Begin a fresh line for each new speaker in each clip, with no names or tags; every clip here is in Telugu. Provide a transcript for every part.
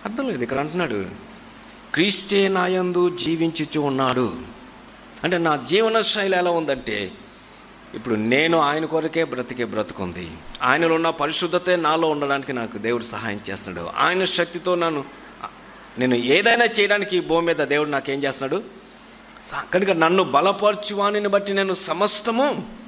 అర్థం లేదు ఇక్కడ అంటున్నాడు క్రీస్తే నాయందు జీవించుచు ఉన్నాడు అంటే నా జీవన శైలి ఎలా ఉందంటే ఇప్పుడు నేను ఆయన కొరకే బ్రతికే బ్రతుకుంది ఆయనలో ఉన్న పరిశుద్ధతే నాలో ఉండడానికి నాకు దేవుడు సహాయం చేస్తున్నాడు ఆయన శక్తితో నన్ను నేను ఏదైనా చేయడానికి ఈ భూమి మీద దేవుడు నాకేం చేస్తున్నాడు స- కనుక నన్ను బలపరచువానిని బట్టి నేను సమస్తము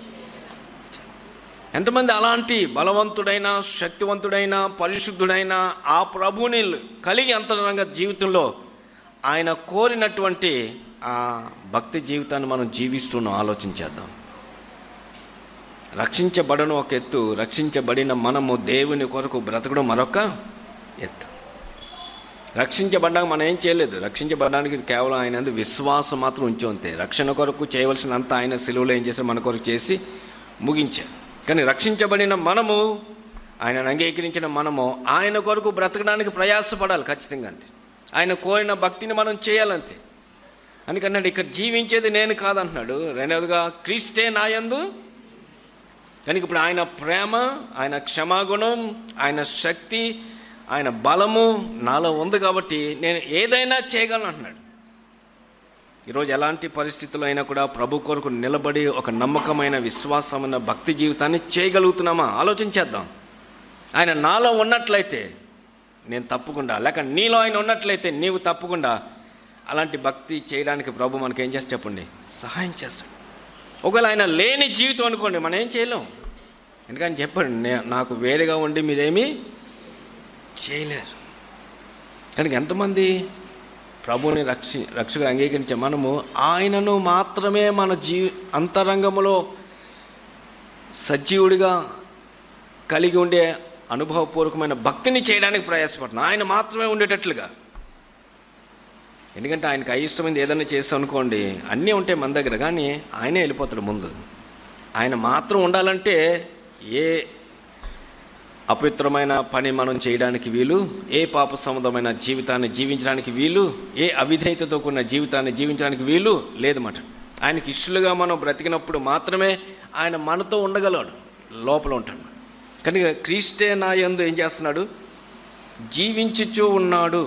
ఎంతమంది అలాంటి బలవంతుడైన శక్తివంతుడైన పరిశుద్ధుడైన ఆ ప్రభువుని కలిగి అంతరంగ జీవితంలో ఆయన కోరినటువంటి ఆ భక్తి జీవితాన్ని మనం జీవిస్తున్నాం ఆలోచించేద్దాం రక్షించబడను ఒక ఎత్తు రక్షించబడిన మనము దేవుని కొరకు బ్రతకడం మరొక ఎత్తు రక్షించబడ్డాక మనం ఏం చేయలేదు రక్షించబడడానికి ఇది కేవలం ఆయన యందు విశ్వాసం మాత్రం ఉంచి అంతే రక్షణ కొరకు చేయవలసినంత ఆయన సిలువలో ఏం చేశారు మన కొరకు చేసి ముగించారు కానీ రక్షించబడిన మనము ఆయనను అంగీకరించిన మనము ఆయన కొరకు బ్రతకడానికి ప్రయాసపడాలి ఖచ్చితంగా అంతే ఆయన కోరిన భక్తిని మనం చేయాలంతే అందుకన్నాడు ఇక్కడ జీవించేది నేను కాదంటున్నాడు రెండవదిగా క్రీస్తే నాయందు కనుక ఇప్పుడు ఆయన ప్రేమ ఆయన క్షమాగుణం ఆయన శక్తి ఆయన బలము నాలో ఉంది కాబట్టి నేను ఏదైనా చేయగలను అంటున్నాడు ఈరోజు ఎలాంటి పరిస్థితుల్లో అయినా కూడా ప్రభు కొరకు నిలబడి ఒక నమ్మకమైన విశ్వాసమైన భక్తి జీవితాన్ని చేయగలుగుతున్నామా ఆలోచించేద్దాం ఆయన నాలో ఉన్నట్లయితే నేను తప్పకుండా లేక నీలో ఆయన ఉన్నట్లయితే నీవు తప్పకుండా అలాంటి భక్తి చేయడానికి ప్రభు మనకి ఏం చేస్తే చెప్పండి సహాయం చేస్తాడు ఒకవేళ ఆయన లేని జీవితం అనుకోండి మనం ఏం చేయలేం ఎందుకని చెప్పండి నే- నాకు వేరేగా ఉండి మీరేమీ చేయలేరు కనుక ఎంతమంది ప్రభుని రక్షి రక్షకుడు అంగీకరించే మనము ఆయనను మాత్రమే మన జీ అంతరంగములో సజీవుడిగా కలిగి ఉండే అనుభవపూర్వకమైన భక్తిని చేయడానికి ప్రయాసపడుతున్నాం ఆయన మాత్రమే ఉండేటట్లుగా ఎందుకంటే ఆయనకు అయిష్టమైంది ఏదైనా చేస్తాం అనుకోండి అన్నీ ఉంటాయి మన దగ్గర కానీ ఆయనే వెళ్ళిపోతాడు ముందు ఆయన మాత్రం ఉండాలంటే ఏ అపవిత్రమైన పని మనం చేయడానికి వీలు ఏ పాప సంబంధమైన జీవితాన్ని జీవించడానికి వీలు ఏ అవిధేయతతో కూడిన జీవితాన్ని జీవించడానికి వీలు లేదన్నమాట ఆయనకి ఇష్టలుగా మనం బ్రతికినప్పుడు మాత్రమే ఆయన మనతో ఉండగలడు లోపల ఉంటాడు కనుక క్రీస్తే నా యందు ఏం చేస్తున్నాడు జీవించుచూ ఉన్నాడు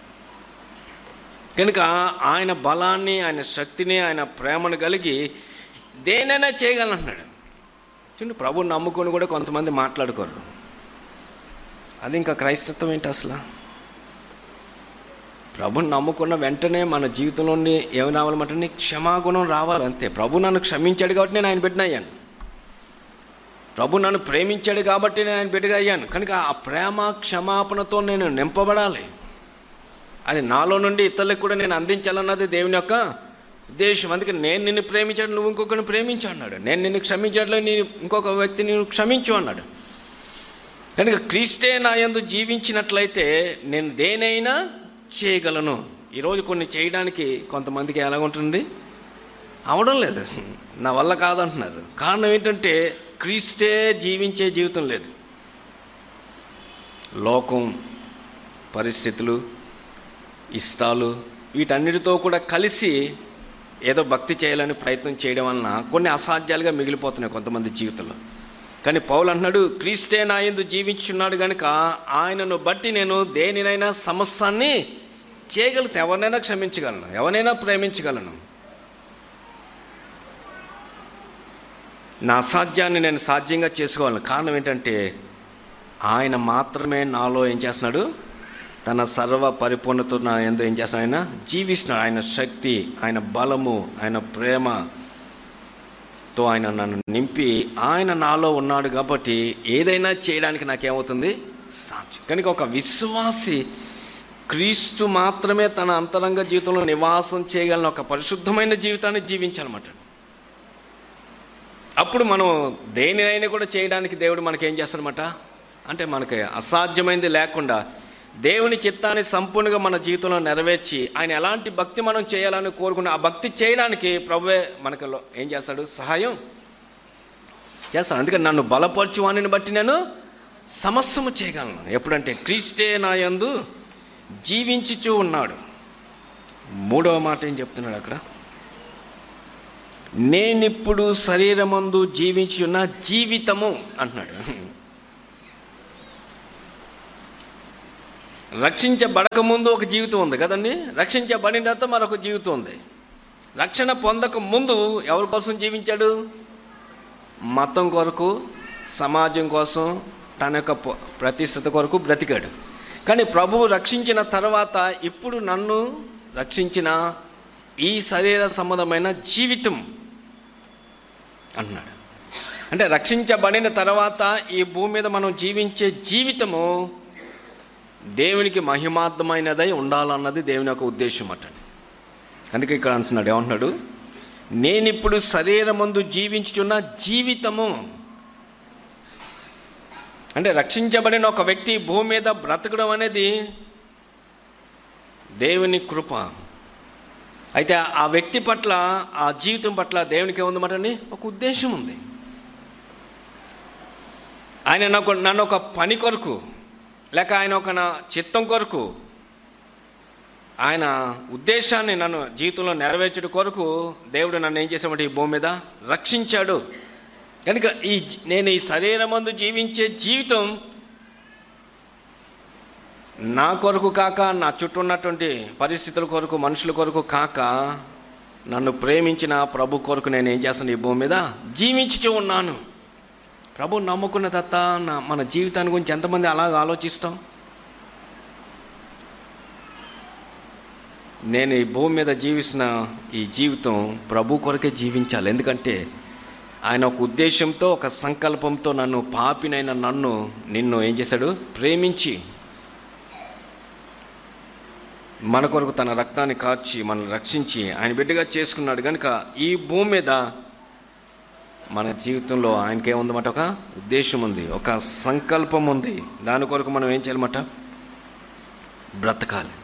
కనుక ఆయన బలాన్ని ఆయన శక్తిని ఆయన ప్రేమను కలిగి దేనైనా చేయగలంటున్నాడు చూడండి ప్రభుని నమ్ముకొని కూడా కొంతమంది మాట్లాడుకోరు అది ఇంకా క్రైస్తత్వం ఏంటి అసలు ప్రభుని నమ్ముకున్న వెంటనే మన జీవితంలోని ఏమి రావాలంటే క్షమాగుణం రావాలి అంతే ప్రభు నన్ను క్షమించాడు కాబట్టి నేను ఆయన బిడ్డన అయ్యాను ప్రభు నన్ను ప్రేమించాడు కాబట్టి నేను ఆయన బిడ్డగా అయ్యాను కనుక ఆ ప్రేమ క్షమాపణతో నేను నింపబడాలి అది నాలో నుండి ఇతరులకు కూడా నేను అందించాలన్నది దేవుని యొక్క ఉద్దేశం అందుకే నేను నిన్ను ప్రేమించాడు నువ్వు ఇంకొకరిని ప్రేమించు అన్నాడు నేను నిన్ను క్షమించట్లే నేను ఇంకొక వ్యక్తిని నువ్వు క్షమించు అన్నాడు కనుక క్రీస్తే నా యందు జీవించినట్లయితే నేను దేనైనా చేయగలను ఈరోజు కొన్ని చేయడానికి కొంతమందికి ఎలాగుంటుంది అవడం లేదు నా వల్ల కాదంటున్నారు కారణం ఏంటంటే క్రీస్తే జీవించే జీవితం లేదు లోకం పరిస్థితులు ఇష్టాలు వీటన్నిటితో కూడా కలిసి ఏదో భక్తి చేయాలని ప్రయత్నం చేయడం వలన కొన్ని అసాధ్యాలుగా మిగిలిపోతున్నాయి కొంతమంది జీవితంలో కానీ పౌలు అంటున్నాడు క్రీస్తే నా యందు జీవించున్నాడు కనుక ఆయనను బట్టి నేను దేనినైనా సమస్తాన్ని చేయగలుగుతా ఎవరినైనా క్షమించగలను ఎవరినైనా ప్రేమించగలను నా అసాధ్యాన్ని నేను సాధ్యంగా చేసుకోగలను కారణం ఏంటంటే ఆయన మాత్రమే నాలో ఏం చేస్తున్నాడు తన సర్వ పరిపూర్ణతో నా ఎందు ఏం చేస్తున్నాడు ఆయన జీవిస్తున్నాడు ఆయన శక్తి ఆయన బలము ఆయన ప్రేమతో ఆయన నన్ను నింపి ఆయన నాలో ఉన్నాడు కాబట్టి ఏదైనా చేయడానికి నాకేమవుతుంది సాధ్యం కనుక ఒక విశ్వాసి క్రీస్తు మాత్రమే తన అంతరంగ జీవితంలో నివాసం చేయగలిగిన ఒక పరిశుద్ధమైన జీవితాన్ని జీవించాలన్నమాట అప్పుడు మనం దేనినైనా కూడా చేయడానికి దేవుడు మనకి ఏం చేస్తాడనమాట అంటే మనకి అసాధ్యమైంది లేకుండా దేవుని చిత్తాన్ని సంపూర్ణంగా మన జీవితంలో నెరవేర్చి ఆయన ఎలాంటి భక్తి మనం చేయాలని కోరుకున్న ఆ భక్తి చేయడానికి ప్రభువే మనకు లో- ఏం చేస్తాడు సహాయం చేస్తాడు అందుకని నన్ను బలపరచు వానిని బట్టి నేను సమస్తము చేయగలను ఎప్పుడంటే క్రీస్తే నా యందు జీవించుచూ ఉన్నాడు మూడవ మాట ఏం చెప్తున్నాడు అక్కడ నేనిప్పుడు శరీరమందు జీవించి ఉన్న జీవితము అంటున్నాడు రక్షించబడక ముందు ఒక జీవితం ఉంది కదండి రక్షించబడిన తర్వాత మరొక జీవితం ఉంది రక్షణ పొందక ముందు ఎవరి కోసం జీవించాడు మతం కొరకు సమాజం కోసం తన యొక్క ప- ప్రతిష్టత కొరకు బ్రతికాడు కానీ ప్రభువు రక్షించిన తర్వాత ఇప్పుడు నన్ను రక్షించిన ఈ శరీర సంబంధమైన జీవితం అన్నాడు అంటే రక్షించబడిన తర్వాత ఈ భూమి మీద మనం జీవించే జీవితము దేవునికి మహిమార్థమైనదై ఉండాలన్నది దేవుని యొక్క ఉద్దేశం అట అందుకే ఇక్కడ అంటున్నాడు ఏమంటున్నాడు నేనిప్పుడు శరీరమందు జీవించుచున్న జీవితము అంటే రక్షించబడిన ఒక వ్యక్తి భూమి మీద బ్రతకడం అనేది దేవుని కృప అయితే ఆ వ్యక్తి పట్ల ఆ జీవితం పట్ల దేవునికి ఏముందన్నమాట అండి ఒక ఉద్దేశం ఉంది ఆయన నాకు నన్ను ఒక పని కొరకు లేక ఆయన ఒక నా చిత్తం కొరకు ఆయన ఉద్దేశాన్ని నన్ను జీవితంలో నెరవేర్చడం కొరకు దేవుడు నన్ను ఏం చేసామంటే ఈ భూమి మీద రక్షించాడు కనుక ఈ జీ- నేను ఈ శరీరమందు జీవించే జీవితం నా కొరకు కాక నా చుట్టూ ఉన్నటువంటి పరిస్థితుల కొరకు మనుషుల కొరకు కాక నన్ను ప్రేమించిన ప్రభు కొరకు నేను ఏం చేస్తాను ఈ భూమి మీద జీవించుచూ ఉన్నాను ప్రభు నమ్ముకున్న తత్త నా మన జీవితాన్ని గురించి ఎంతమంది అలాగ ఆలోచిస్తాం నేను ఈ భూమి మీద జీవిస్తున్న ఈ జీవితం ప్రభు కొరకే జీవించాలి ఎందుకంటే ఆయన ఒక ఉద్దేశంతో ఒక సంకల్పంతో నన్ను పాపినైన నన్ను నిన్ను ఏం చేశాడు ప్రేమించి మన కొరకు తన రక్తాన్ని కార్చి మనల్ని రక్షించి ఆయన బిడ్డగా చేసుకున్నాడు కనుక ఈ భూమి మీద మన జీవితంలో ఆయనకేముందన్నమాట ఒక ఉద్దేశం ఉంది ఒక సంకల్పం ఉంది దాని కొరకు మనం ఏం చేయాలన్నమాట బ్రతకాలి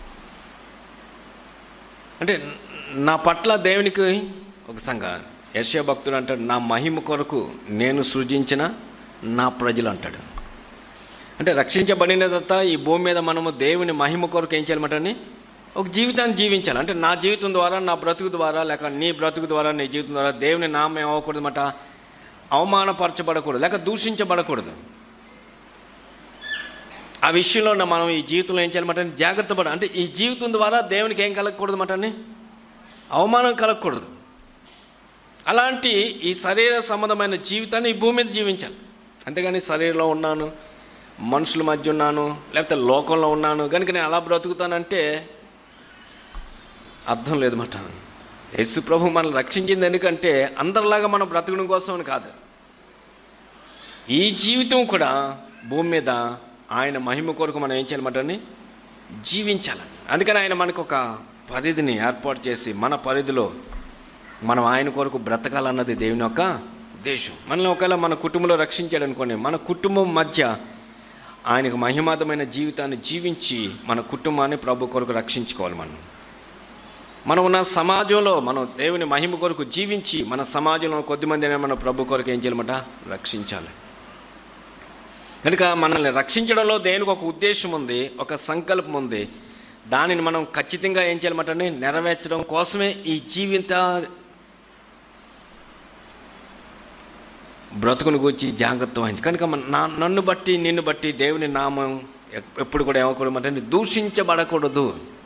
అంటే నా పట్ల దేవునికి ఒక సంఘ యశ్య భక్తుడు అంటాడు నా మహిమ కొరకు నేను సృజించిన నా ప్రజలు అంటాడు అంటే రక్షించబడిన తర్వాత ఈ భూమి మీద మనము దేవుని మహిమ కొరకు ఏం చేయాలన్నమాట ఒక జీవితాన్ని జీవించాలి అంటే నా జీవితం ద్వారా నా బ్రతుకు ద్వారా లేక నీ బ్రతుకు ద్వారా నీ జీవితం ద్వారా దేవుని నామం ఏమవకూడదు అన్నమాట అవమానపరచబడకూడదు లేక దూషించబడకూడదు ఆ విషయంలో నా మనం ఈ జీవితంలో ఏం చేయాలన్నమాట జాగ్రత్త పడ అంటే ఈ జీవితం ద్వారా దేవునికి ఏం కలగకూడదు అన్నమాట అవమానం కలగకూడదు అలాంటి ఈ శరీర సంబంధమైన జీవితాన్ని ఈ భూమి మీద జీవించాలి అంతేగాని శరీరంలో ఉన్నాను మనుషుల మధ్య ఉన్నాను లేకపోతే లోకంలో ఉన్నాను కనుక నేను అలా బ్రతుకుతానంటే అర్థం లేదన్నమాట యేసు ప్రభు మనల్ని రక్షించింది ఎందుకంటే అందరిలాగా మనం బ్రతకడం కోసం అని కాదు ఈ జీవితం కూడా భూమి మీద ఆయన మహిమ కొరకు మనం ఏం చేయాలన్నమాట జీవించాలి అందుకని ఆయన మనకు ఒక పరిధిని ఏర్పాటు చేసి మన పరిధిలో మనం ఆయన కొరకు బ్రతకాలన్నది దేవుని యొక్క ఉద్దేశం మనల్ని ఒకవేళ మన కుటుంబంలో రక్షించాడు అనుకోండి మన కుటుంబం మధ్య ఆయనకు మహిమాదమైన జీవితాన్ని జీవించి మన కుటుంబాన్ని ప్రభు కొరకు రక్షించుకోవాలి మనం మనం ఉన్న సమాజంలో మనం దేవుని మహిమ కొరకు జీవించి మన సమాజంలో కొద్దిమంది మన ప్రభు కొరకు ఏం చేయాలన్నమాట రక్షించాలి కనుక మనల్ని రక్షించడంలో దేనికి ఒక ఉద్దేశం ఉంది ఒక సంకల్పం ఉంది దానిని మనం ఖచ్చితంగా ఏం చేయాలన్నమాట నెరవేర్చడం కోసమే ఈ జీవిత బ్రతుకును గురించి జాగ్రత్త వహించి కనుక మన- నా నన్ను బట్టి నిన్ను బట్టి దేవుని నామం ఎప్- ఎప్పుడు కూడా ఏమకూడదు అంటే దూషించబడకూడదు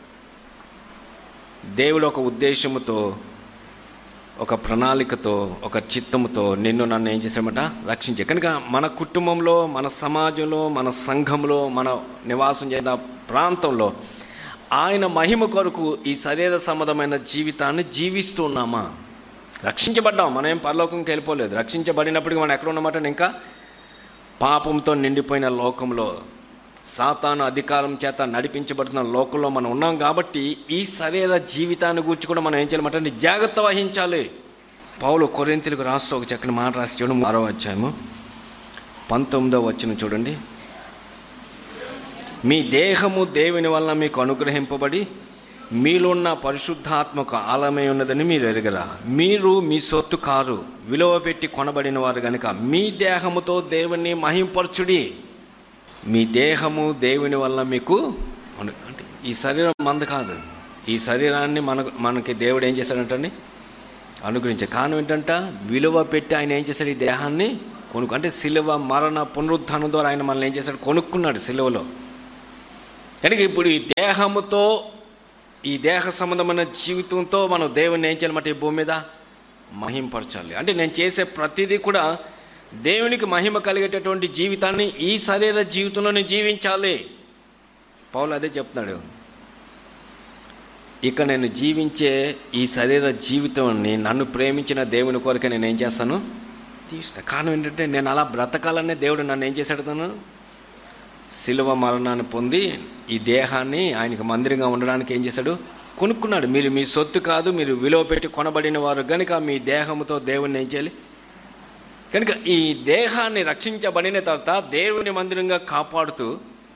దేవుడు ఒక ఉద్దేశముతో ఒక ప్రణాళికతో ఒక చిత్తముతో నిన్ను నన్ను ఏం చేశామట రక్షించే కనుక మన కుటుంబంలో మన సమాజంలో మన సంఘంలో మన నివాసం చేసిన ప్రాంతంలో ఆయన మహిమ కొరకు ఈ శరీర సంబంధమైన జీవితాన్ని జీవిస్తున్నామా రక్షించబడ్డాం మనం ఏం పరలోకంకి వెళ్ళిపోలేదు రక్షించబడినప్పటికీ మనం ఎక్కడ ఉన్నమాట ఇంకా పాపంతో నిండిపోయిన లోకంలో సాతాను అధికారం చేత నడిపించబడుతున్న లోకంలో మనం ఉన్నాం కాబట్టి ఈ శరీర జీవితాన్ని గురించి కూడా మనం ఏం చేయాలన్నమాట జాగ్రత్త వహించాలి పౌలు కొరింతలకు రాస్తూ ఒక చక్కని మాట రాసి చూడండి ఆరో అధ్యాయము పంతొమ్మిదో వచ్చిన చూడండి మీ దేహము దేవుని వలన మీకు అనుగ్రహింపబడి మీలో ఉన్న పరిశుద్ధాత్మక ఆలమై ఉన్నదని మీరు ఎరగరా మీరు మీ సొత్తు కారు విలువ పెట్టి కొనబడిన వారు గనుక మీ దేహముతో దేవుని మహింపరచుడి మీ దేహము దేవుని వల్ల మీకు అను- అంటే ఈ శరీరం మంద కాదు ఈ శరీరాన్ని మన మనకి దేవుడు ఏం చేశాడంటండి అనుగ్రహించాడు కారణం ఏంటంట విలువ పెట్టి ఆయన ఏం చేశాడు ఈ దేహాన్ని కొనుక్కు అంటే సిలువ మరణ పునరుద్ధానం ద్వారా ఆయన మనల్ని ఏం చేశాడు కొనుక్కున్నాడు సిలువలో కనుక ఇప్పుడు ఈ దేహముతో ఈ దేహ సంబంధమైన జీవితంతో మనం దేవుని ఏం చేయాలన్నమాట ఈ భూమి మీద మహింపరచాలి అంటే నేను చేసే ప్రతిదీ కూడా దేవునికి మహిమ కలిగేటటువంటి జీవితాన్ని ఈ శరీర జీవితంలో నేను జీవించాలి పౌలు అదే చెప్తున్నాడు ఇక నేను జీవించే ఈ శరీర జీవితాన్ని నన్ను ప్రేమించిన దేవుని కొరకే నేను ఏం చేస్తాను తీస్తా కారణం ఏంటంటే నేను అలా బ్రతకాలనే దేవుడు నన్ను ఏం చేశాడు తను శిలువ మరణాన్ని పొంది ఈ దేహాన్ని ఆయనకు మందిరంగా ఉండడానికి ఏం చేశాడు కొనుక్కున్నాడు మీరు మీ సొత్తు కాదు మీరు విలువ పెట్టి కొనబడిన వారు కనుక మీ దేహముతో దేవుణ్ణి ఏం చేయాలి కనుక ఈ దేహాన్ని రక్షించబడిన తర్వాత దేవుని మందిరంగా కాపాడుతూ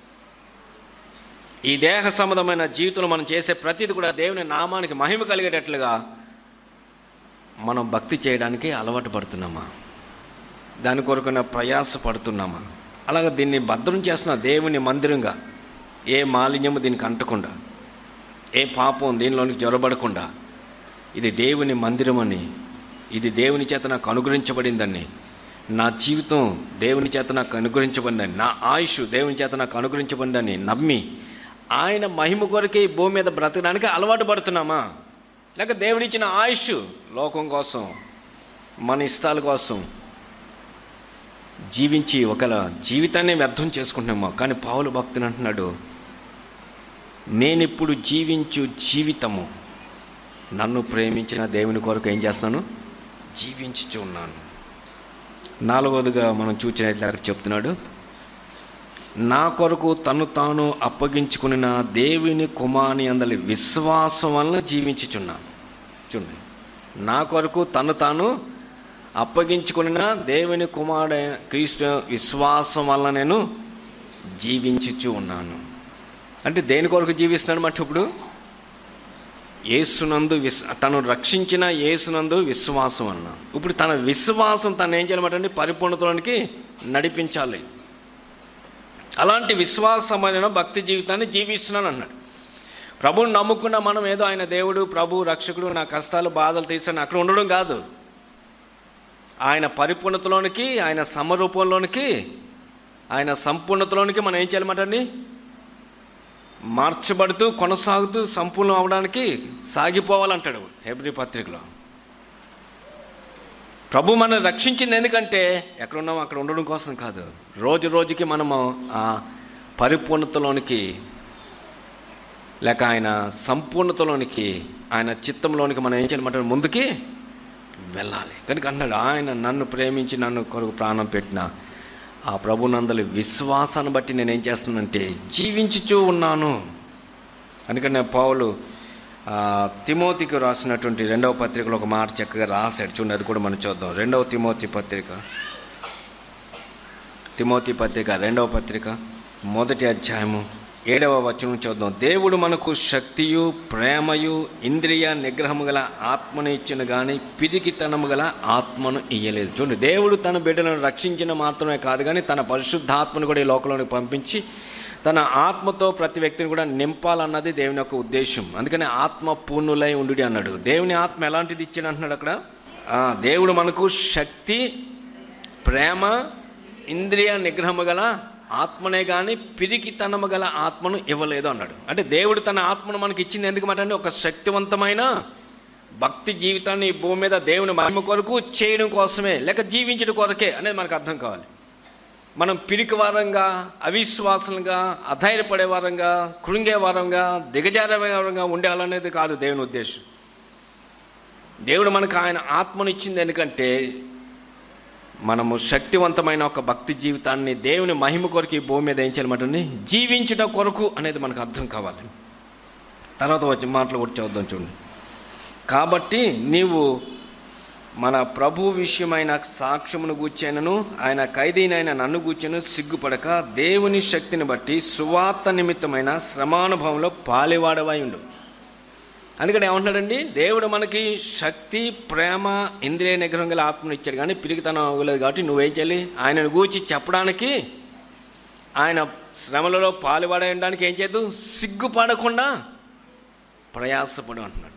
ఈ దేహ సంబంధమైన జీవితంలో మనం చేసే ప్రతిది కూడా దేవుని నామానికి మహిమ కలిగేటట్లుగా మనం భక్తి చేయడానికి అలవాటు పడుతున్నామా దాని కొరకున ప్రయాస పడుతున్నామా అలాగే దీన్ని భద్రం చేస్తున్న దేవుని మందిరంగా ఏ మాలిన్యము దీనికి అంటకుండా ఏ పాపం దీనిలోనికి జొరబడకుండా ఇది దేవుని మందిరం అని ఇది దేవుని చేత నాకు అనుగ్రహించబడిందని నా జీవితం దేవుని చేత నాకు అనుగ్రహించబడిందని నా ఆయుష్ దేవుని చేత నాకు అనుగ్రహించబడిందని నమ్మి ఆయన మహిమ కొరకే ఈ భూమి మీద బ్రతకడానికి అలవాటు పడుతున్నామా లేక దేవుడిచ్చిన ఆయుష్ లోకం కోసం మన ఇష్టాల కోసం జీవించి ఒకల జీవితాన్ని వ్యర్థం చేసుకుంటున్నామో కానీ పావులు భక్తుని అంటున్నాడు నేనిప్పుడు జీవించు జీవితము నన్ను ప్రేమించిన దేవుని కొరకు ఏం చేస్తున్నాను జీవించుచు ఉన్నాను నాలుగవదిగా మనం చూసినట్లయితే అక్కడ చెప్తున్నాడు నా కొరకు తను తాను అప్పగించుకున్న దేవుని కుమాని అందలి విశ్వాసం వలన జీవించుచున్నాను చూడండి నా కొరకు తను తాను అప్పగించుకున్న దేవుని కుమారుడ క్రీస్తు విశ్వాసం వల్ల నేను జీవించుచు ఉన్నాను అంటే దేని కొరకు జీవిస్తున్నాడు మాట ఇప్పుడు ఏసునందు విస్ తను రక్షించిన ఏసునందు విశ్వాసం అన్న ఇప్పుడు తన విశ్వాసం తను ఏం చేయాలన్నమాట పరిపూర్ణతలోనికి నడిపించాలి అలాంటి విశ్వాసమైన భక్తి జీవితాన్ని జీవిస్తున్నాను అన్నాడు ప్రభువుని నమ్ముకున్న మనం ఏదో ఆయన దేవుడు ప్రభు రక్షకుడు నా కష్టాలు బాధలు తీసాను అక్కడ ఉండడం కాదు ఆయన పరిపూర్ణతలోనికి ఆయన సమరూపంలోనికి ఆయన సంపూర్ణతలోనికి మనం ఏం చేయాలన్నమాట మార్చబడుతూ కొనసాగుతూ సంపూర్ణం అవడానికి సాగిపోవాలంటాడు హెబ్రి పత్రికలో ప్రభు మనం రక్షించింది ఎందుకంటే ఎక్కడ ఉన్నామో అక్కడ ఉండడం కోసం కాదు రోజు రోజుకి మనము ఆ పరిపూర్ణతలోనికి లేక ఆయన సంపూర్ణతలోనికి ఆయన చిత్తంలోనికి మనం ఏం చేయాలన్నమాట ముందుకి వెళ్ళాలి కనుక అన్నాడు ఆయన నన్ను ప్రేమించి నన్ను కొరకు ప్రాణం పెట్టిన ఆ ప్రభునందలి విశ్వాసాన్ని బట్టి నేను ఏం చేస్తున్నానంటే జీవించుచూ ఉన్నాను అందుకని పౌలు తిమోతికి రాసినటువంటి రెండవ పత్రికలో ఒక మాట చక్కగా రాశాడు చూడండి అది కూడా మనం చూద్దాం రెండవ తిమోతి పత్రిక తిమోతి పత్రిక రెండవ పత్రిక మొదటి అధ్యాయము ఏడవ వచనం చూద్దాం దేవుడు మనకు శక్తియు ప్రేమయు ఇంద్రియ నిగ్రహము గల ఆత్మను ఇచ్చిన కానీ పిరికితనము గల ఆత్మను ఇయ్యలేదు చూడండి దేవుడు తన బిడ్డలను రక్షించిన మాత్రమే కాదు కానీ తన పరిశుద్ధాత్మను కూడా ఈ లోకంలోకి పంపించి తన ఆత్మతో ప్రతి వ్యక్తిని కూడా నింపాలన్నది దేవుని యొక్క ఉద్దేశం అందుకని ఆత్మ పూర్ణులై ఉండు అన్నాడు దేవుని ఆత్మ ఎలాంటిది ఇచ్చాడు అంటున్నాడు అక్కడ దేవుడు మనకు శక్తి ప్రేమ ఇంద్రియ నిగ్రహము గల ఆత్మనే కానీ పిరికితనము గల ఆత్మను ఇవ్వలేదు అన్నాడు అంటే దేవుడు తన ఆత్మను మనకి ఇచ్చింది ఎందుకు మాట ఒక శక్తివంతమైన భక్తి జీవితాన్ని ఈ భూమి మీద దేవుని మహిమ కొరకు చేయడం కోసమే లేక జీవించడం కొరకే అనేది మనకు అర్థం కావాలి మనం పిరికి వారంగా అవిశ్వాసంగా అధైర్యపడే వారంగా కృంగే వారంగా దిగజారే వారంగా ఉండాలనేది కాదు దేవుని ఉద్దేశం దేవుడు మనకు ఆయన ఆత్మను ఇచ్చింది ఎందుకంటే మనము శక్తివంతమైన ఒక భక్తి జీవితాన్ని దేవుని మహిమ కొరకు ఈ భూమి మీద ఏం చేయాలన్నమాట జీవించుట కొరకు అనేది మనకు అర్థం కావాలి తర్వాత వచ్చి మాటలు కూడా చూద్దాం చూడండి కాబట్టి నీవు మన ప్రభు విషయమైన సాక్ష్యమును గూర్చానను ఆయన ఖైదీనైన నన్ను గూర్చను సిగ్గుపడక దేవుని శక్తిని బట్టి సువార్త నిమిత్తమైన శ్రమానుభవంలో పాలివాడవై ఉండు అందుకని ఏమంటున్నాడండి దేవుడు మనకి శక్తి ప్రేమ ఇంద్రియ నిగ్రహం గల ఆత్మను ఇచ్చాడు కానీ పిరిగితనం అవ్వలేదు కాబట్టి నువ్వేం చేయాలి ఆయనను గూర్చి చెప్పడానికి ఆయన శ్రమలలో పాలుపడడానికి ఏం చేయదు సిగ్గుపడకుండా ప్రయాసపడు అంటున్నాడు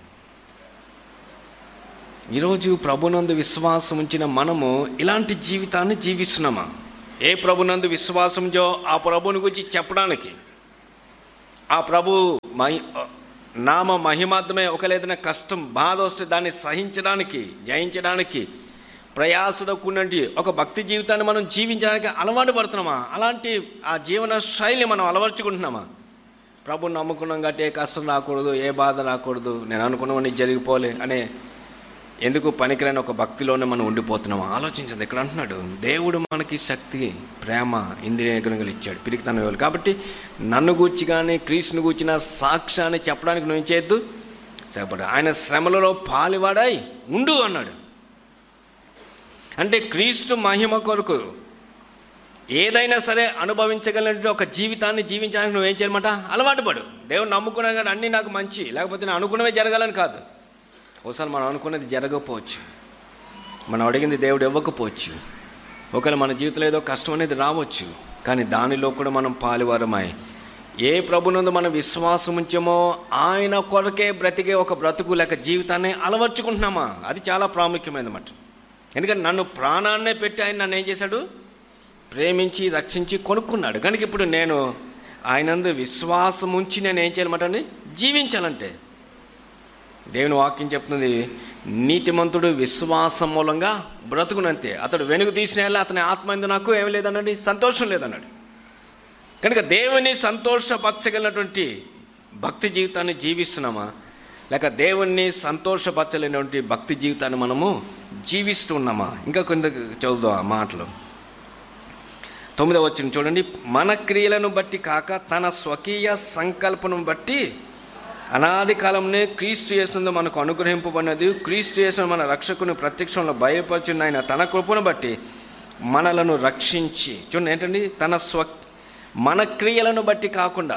ఈరోజు ప్రభునందు విశ్వాసం ఉంచిన మనము ఇలాంటి జీవితాన్ని జీవిస్తున్నామా ఏ ప్రభునందు విశ్వాసం జో ఆ ప్రభుని గురించి చెప్పడానికి ఆ ప్రభు మహి నామ మహిమార్థమే ఒకవేళ ఏదైనా కష్టం బాధ వస్తే దాన్ని సహించడానికి జయించడానికి ప్రయాసతో కూడినటువంటి ఒక భక్తి జీవితాన్ని మనం జీవించడానికి అలవాటు పడుతున్నామా అలాంటి ఆ జీవన శైలి మనం అలవర్చుకుంటున్నామా ప్రభుని నమ్ముకున్నాం కాబట్టి ఏ కష్టం రాకూడదు ఏ బాధ రాకూడదు నేను అనుకున్నవన్నీ జరిగిపోలే అనే ఎందుకు పనికిరాని ఒక భక్తిలోనే మనం ఉండిపోతున్నాం ఆలోచించదు ఇక్కడ అంటున్నాడు దేవుడు మనకి శక్తి ప్రేమ ఇంద్రియ నిగ్రహంగా ఇచ్చాడు పిరికితనం ఇవ్వాలి కాబట్టి నన్ను గూర్చి కానీ క్రీస్తుని గూర్చిన సాక్ష్యాన్ని చెప్పడానికి నువ్వు ఏం చేయొద్దు సేపడు ఆయన శ్రమలలో పాలివాడాయి ఉండు అన్నాడు అంటే క్రీస్తు మహిమ కొరకు ఏదైనా సరే అనుభవించగలిగినటువంటి ఒక జీవితాన్ని జీవించడానికి నువ్వేం చేయాలన్నమాట అలవాటు పడు దేవుడు నమ్ముకున్నా కానీ అన్నీ నాకు మంచి లేకపోతే నేను అనుకున్నవే జరగాలని కాదు ఒకసారి మనం అనుకున్నది జరగకపోవచ్చు మనం అడిగింది దేవుడు ఇవ్వకపోవచ్చు ఒకవేళ మన జీవితంలో ఏదో కష్టం అనేది రావచ్చు కానీ దానిలో కూడా మనం పాలువారమై ఏ ప్రభునందు మనం విశ్వాసం ఉంచామో ఆయన కొరకే బ్రతికే ఒక బ్రతుకు లేక జీవితాన్ని అలవర్చుకుంటున్నామా అది చాలా ప్రాముఖ్యమైనమాట ఎందుకంటే నన్ను ప్రాణాన్నే పెట్టి ఆయన నన్ను ఏం చేశాడు ప్రేమించి రక్షించి కొనుక్కున్నాడు కనుక ఇప్పుడు నేను ఆయనందు విశ్వాసం ఉంచి నేను ఏం చేయాలన్నమాట జీవించాలంటే దేవుని వాక్యం చెప్తుంది నీతిమంతుడు విశ్వాసం మూలంగా బ్రతుకునంతే అతడు వెనుక తీసిన యెడల అతని ఆత్మ ఎందు నాకు ఏమి లేదన్నాడు సంతోషం లేదన్నాడు కనుక దేవుని సంతోషపరచగలిగినటువంటి భక్తి జీవితాన్ని జీవిస్తున్నామా లేక దేవుణ్ణి సంతోషపరచలేనటువంటి భక్తి జీవితాన్ని మనము జీవిస్తూ ఉన్నామా ఇంకా కొంత చదువుదాం ఆ మాటలు తొమ్మిదవ వచ్చిన చూడండి మన క్రియలను బట్టి కాక తన స్వకీయ సంకల్పను బట్టి అనాది కాలంలో క్రీస్తు యేసునందు మనకు అనుగ్రహింపబడినది క్రీస్తు యేసు మన రక్షకుని ప్రత్యక్షంలో బయలుపరిచిన ఆయన తన కృపను బట్టి మనలను రక్షించి చూడండి ఏంటండి తన స్వ మన క్రియలను బట్టి కాకుండా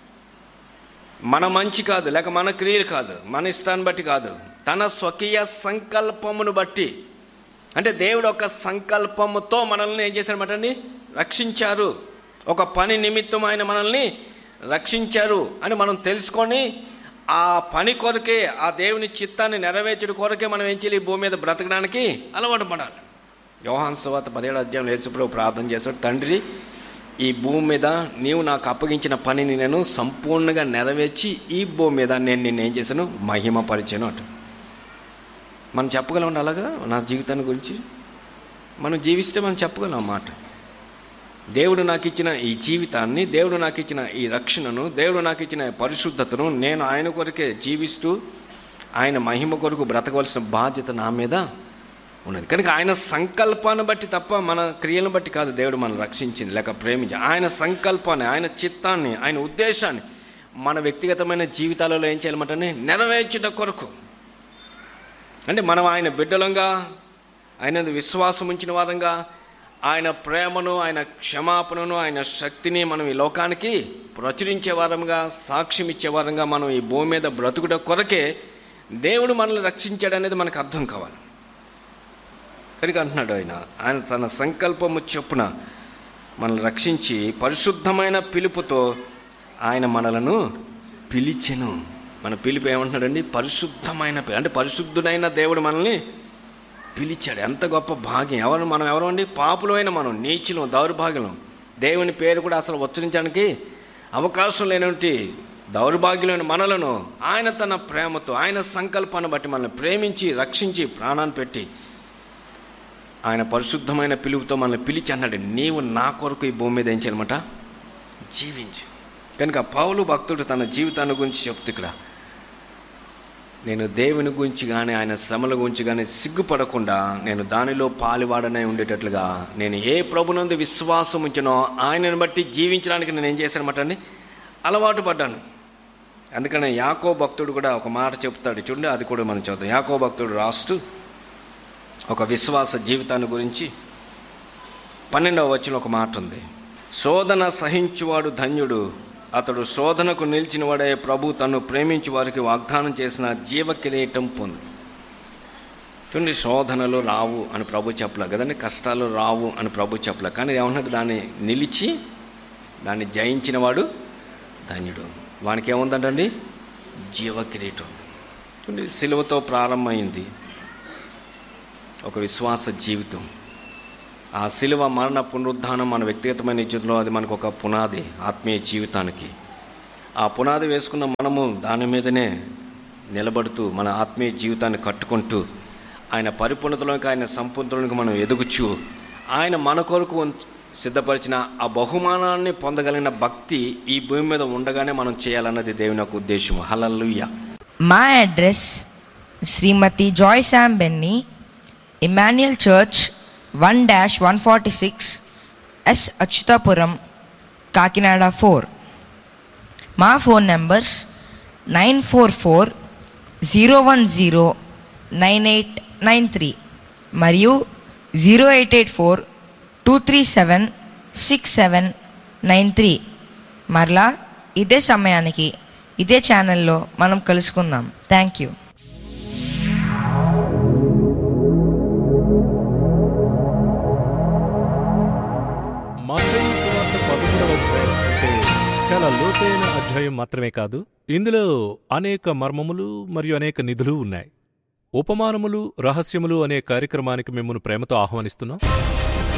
మన మంచి కాదు లేక మన క్రియలు కాదు మన ఇష్టాన్ని బట్టి కాదు తన స్వకీయ సంకల్పమును బట్టి అంటే దేవుడు ఒక సంకల్పముతో మనల్ని ఏం చేశాడనమాట అండి రక్షించారు ఒక పని నిమిత్తం ఆయన మనల్ని రక్షించారు అని మనం తెలుసుకొని ఆ పని కొరకే ఆ దేవుని చిత్తాన్ని నెరవేర్చడం కొరకే మనం ఏం చేయాలి ఈ భూమి మీద బ్రతకడానికి అలవాటు పడాలి యోహాన్ సువాత పదిహేడు అధ్యాయంలో యేసుప్రభు ప్రార్థన చేశాడు తండ్రి ఈ భూమి మీద నీవు నాకు అప్పగించిన పనిని నేను సంపూర్ణంగా నెరవేర్చి ఈ భూమి మీద నేను నిన్ను ఏం చేశాను మహిమపరిచాను అంట మనం చెప్పగలం అలాగా నా జీవితాన్ని గురించి మనం జీవిస్తే మనం చెప్పగలం ఆ మాట దేవుడు నాకు ఇచ్చిన ఈ జీవితాన్ని దేవుడు నాకు ఇచ్చిన ఈ రక్షణను దేవుడు నాకు ఇచ్చిన ఈ పరిశుద్ధతను నేను ఆయన కొరకే జీవిస్తూ ఆయన మహిమ కొరకు బ్రతకవలసిన బాధ్యత నా మీద ఉన్నది కనుక ఆయన సంకల్పాన్ని బట్టి తప్ప మన క్రియలను బట్టి కాదు దేవుడు మనం రక్షించింది లేక ప్రేమించి ఆయన సంకల్పాన్ని ఆయన చిత్తాన్ని ఆయన ఉద్దేశాన్ని మన వ్యక్తిగతమైన జీవితాలలో ఏం చేయాలన్నమాట నెరవేర్చుట కొరకు అంటే మనం ఆయన బిడ్డలంగా ఆయన విశ్వాసం ఉంచిన వారంగా ఆయన ప్రేమను ఆయన క్షమాపణను ఆయన శక్తిని మనం ఈ లోకానికి ప్రచురించే వారంగా సాక్ష్యం ఇచ్చే వారంగా మనం ఈ భూమి మీద బ్రతుకుట కొరకే దేవుడు మనల్ని రక్షించాడు అనేది మనకు అర్థం కావాలి కనుక అంటున్నాడు ఆయన ఆయన తన సంకల్పము చొప్పున మనల్ని రక్షించి పరిశుద్ధమైన పిలుపుతో ఆయన మనలను పిలిచెను మన పిలుపు ఏమంటున్నాడండి పరిశుద్ధమైన పిలు అంటే పరిశుద్ధుడైన దేవుడు మనల్ని పిలిచాడు ఎంత గొప్ప భాగ్యం ఎవరు మనం ఎవరు అండి పాపులమైన మనం నీచులం దౌర్భాగ్యం దేవుని పేరు కూడా అసలు ఉచ్చరించడానికి అవకాశం లేనటువంటి దౌర్భాగ్యులైన మనలను ఆయన తన ప్రేమతో ఆయన సంకల్పాన్ని బట్టి మనల్ని ప్రేమించి రక్షించి ప్రాణాన్ని పెట్టి ఆయన పరిశుద్ధమైన పిలుపుతో మనల్ని పిలిచి అన్నాడు నీవు నా కొరకు ఈ భూమి మీద ఏం చేయాలన్నమాట జీవించు కనుక పౌలు భక్తుడు తన జీవితాన్ని గురించి చెప్తూ ఇక్కడ నేను దేవుని గురించి కానీ ఆయన శ్రమల గురించి కానీ సిగ్గుపడకుండా నేను దానిలో పాలువాడనే ఉండేటట్లుగా నేను ఏ ప్రభునందు విశ్వాసం ఉంచినో ఆయనను బట్టి జీవించడానికి నేను ఏం చేశానమాట అండి అలవాటు పడ్డాను అందుకనే యాకో భక్తుడు కూడా ఒక మాట చెప్తాడు చూడండి అది కూడా మనం చూద్దాం యాకో భక్తుడు రాస్తూ ఒక విశ్వాస జీవితాన్ని గురించి పన్నెండవ వచ్చిన ఒక మాట ఉంది శోధన సహించువాడు ధన్యుడు అతడు శోధనకు నిలిచిన వాడే ప్రభు తను ప్రేమించి వారికి వాగ్దానం చేసిన జీవ కిరీటం పొందు చూడండి శోధనలు రావు అని ప్రభు చెప్పలే కదండి కష్టాలు రావు అని ప్రభు చెప్పలే కానీ ఏమన్నాడు దాన్ని నిలిచి దాన్ని జయించిన వాడు ధన్యుడు వానికి ఏముందంటండి జీవ కిరీటం చూడండి సిలువతో ప్రారంభమైంది ఒక విశ్వాస జీవితం ఆ శిలువ మరణ పునరుద్ధానం మన వ్యక్తిగతమైన జీవితంలో అది మనకు ఒక పునాది ఆత్మీయ జీవితానికి ఆ పునాది వేసుకున్న మనము దాని మీదనే నిలబడుతూ మన ఆత్మీయ జీవితాన్ని కట్టుకుంటూ ఆయన పరిపూర్ణతలోకి ఆయన సంపూర్ణతలోకి మనం ఎదుగుచు ఆయన మన కొరకు ఉంచ- సిద్ధపరిచిన ఆ బహుమానాన్ని పొందగలిగిన భక్తి ఈ భూమి మీద ఉండగానే మనం చేయాలన్నది దేవుని యొక్క ఉద్దేశం హలల్లుయ్య
మా address Srimati Joy Sam Benny Emmanuel church one dash one forty six S Achyutapuram Kakinada four మా phone numbers nine four four zero one zero nine eight nine three మరియు zero eight eight four two three seven six seven nine three మరలా ఇదే సమయానికి ఇదే ఛానల్లో మనం కలుసుకుందాం థ్యాంక్ యూ
మత్తయి సువార్త పదమూడవ అధ్యాయం అంటే చాలా లోతైన అధ్యాయం మాత్రమే కాదు ఇందులో అనేక మర్మములు మరియు అనేక నిధులు ఉన్నాయి ఉపమానములు రహస్యములు అనే కార్యక్రమానికి మిమ్మల్ని ప్రేమతో ఆహ్వానిస్తున్నాం